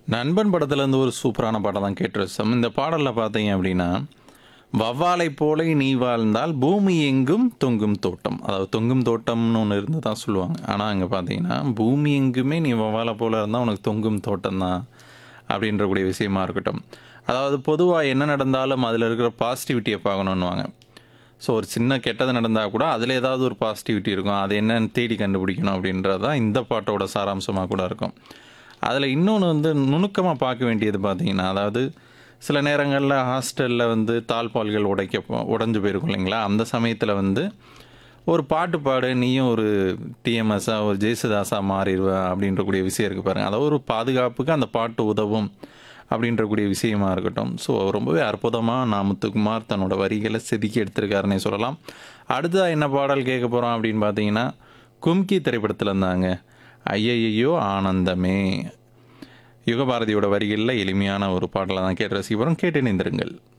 நண்பன் படத்துலேருந்து ஒரு சூப்பரான பாட்டை தான் கேட்டு ரசித்தோம் இந்த பாடலில் பார்த்தீங்க அப்படின்னா வவ்வாலை போல நீ வாழ்ந்தால் பூமி எங்கும் தொங்கும் தோட்டம் அதாவது தொங்கும் தோட்டம்னு ஒன்று இருந்து தான் சொல்லுவாங்க ஆனால் அங்கே பார்த்தீங்கன்னா பூமி எங்குமே நீ வவ்வாலை போல இருந்தால் உனக்கு தொங்கும் தோட்டம் தான் அப்படின்ற கூடிய விஷயமா இருக்கட்டும் அதாவது பொதுவாக என்ன நடந்தாலும் அதில் இருக்கிற பாசிட்டிவிட்டியை பார்க்கணுன்னுவாங்க ஸோ ஒரு சின்ன கெட்டது நடந்தால் கூட அதில் ஏதாவது ஒரு பாசிட்டிவிட்டி இருக்கும் அது என்னன்னு தேடி கண்டுபிடிக்கணும் அப்படின்றது தான் இந்த பாட்டோட சாராம்சமாக கூட இருக்கும் அதில் இன்னொன்று வந்து நுணுக்கமாக பார்க்க வேண்டியது பார்த்தீங்கன்னா அதாவது சில நேரங்களில் ஹாஸ்டலில் வந்து தாழ்பால்கள் உடைக்க போ- உடைஞ்சு போயிருக்கும் இல்லைங்களா அந்த சமயத்தில் வந்து ஒரு பாட்டு பாடு நீயும் ஒரு டிஎம்எஸ்ஸாக ஒரு ஜெயசுதாஸாக மாறிடுவ அப்படின்ற கூடிய விஷயம் இருக்குது பாருங்கள் அதாவது ஒரு பாதுகாப்புக்கு அந்த பாட்டு உதவும் அப்படின்ற கூடிய விஷயமா இருக்கட்டும் ஸோ ரொம்பவே அற்புதமாக நான் முத்துக்குமார் தன்னோட வரிகளை செதுக்கி எடுத்திருக்காருன்னே சொல்லலாம் அடுத்ததாக என்ன பாடல் கேட்க போகிறோம் அப்படின்னு பார்த்தீங்கன்னா கும்கி திரைப்படத்தில் இருந்தாங்க ஐயையோ ஆனந்தமே யுகபாரதியோட வரிகளில் எளிமையான ஒரு பாடலை தான் கேட்டு ரசிக்க போகிறோம் கேட்டு நிந்திருங்கள்